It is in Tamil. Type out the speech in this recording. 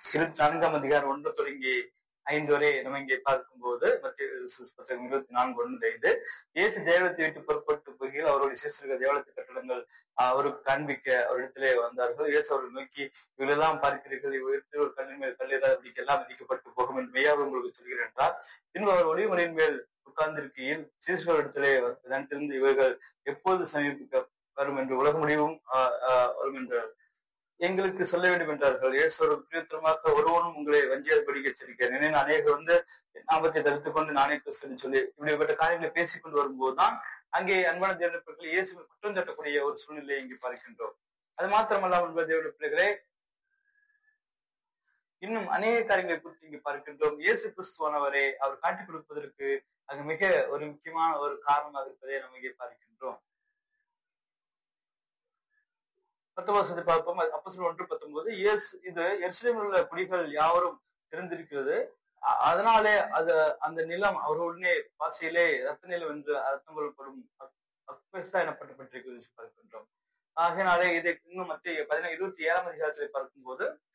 இருபத்தி நான்காம் அதிகாரம் ஒன்று தொடங்கி ஐந்து வரை நம்ம இங்கே பார்க்கும்போது மத்திய புத்தகம் இருபத்தி நான்கு ஒன்று ஐந்து இயேசு தேவலத்தை விட்டு புறப்பட்டு போகையில் அவருடைய சிசுர்கள் தேவலத்து கட்டடங்கள் அவருக்கு காண்பிக்க அவரிடத்திலே வந்தார்கள் இயேசு அவர்கள் நோக்கி இவளெல்லாம் பார்க்கிறீர்கள் இவருக்கு ஒரு கல்லின் மேல் கல்லிடாதபடிக்கு எல்லாம் விதிக்கப்பட்டு போகும் என்று மெய்யாக உங்களுக்கு சொல்கிறேன் என்றார் பின்பு அவர் ஒளிமலையின் மேல் உட்கார்ந்திருக்கையில் சிசுகளிடத்திலே தனித்திருந்து இவர்கள் எப்போது சமீபிக்க வரும் என்று உலக முடிவும் வரும் என்றார் எங்களுக்கு சொல்ல வேண்டும் என்றார்கள் இயேசுவோட பிரியத்திரமாக ஒருவனும் உங்களை வஞ்சியாதபடி எச்சரிக்கிறேன் ஏன்னா அநேகர் வந்து ஞாபகத்தை தடுத்துக் கொண்டு நானே கிறிஸ்துன்னு சொல்லி இப்படிப்பட்ட காரியங்களை பேசிக்கொண்டு வரும்போதுதான் அங்கே அன்பான தேவன பிள்ளைகள் இயேசு குற்றம் சாட்டக்கூடிய ஒரு சூழ்நிலையை இங்கே பார்க்கின்றோம் அது மாத்திரமல்லாமல் அன்பு தேவன பிள்ளைகளே இன்னும் அநேக காரியங்களை குறித்து இங்கு பார்க்கின்றோம் இயேசு கிறிஸ்துவானவரை அவர் காட்டிக் கொடுப்பதற்கு அது மிக ஒரு முக்கியமான ஒரு காரணமாக இருப்பதை நம்ம இங்கே பார்க்கின்றோம் பத்தொன்பது பார்ப்போம் அப்போ ஒன்று பத்தொன்பது இயேசு இது எருசலேமில் உள்ள குடிகள் யாவரும் திறந்திருக்கிறது அதனாலே அது அந்த நிலம் அவர்களுடனே பாசையிலே ரத்த நிலம் என்று அர்த்தம் கொள்ளப்படும் அக்பெஸ்தா எனப்பட்டப்பட்டிருக்கிறது பார்க்கின்றோம் ஆகையினாலே இதை இன்னும் மத்திய பதினேழு இருபத்தி ஏழாம் அதிகாரத்தில் பார்க்கும்போது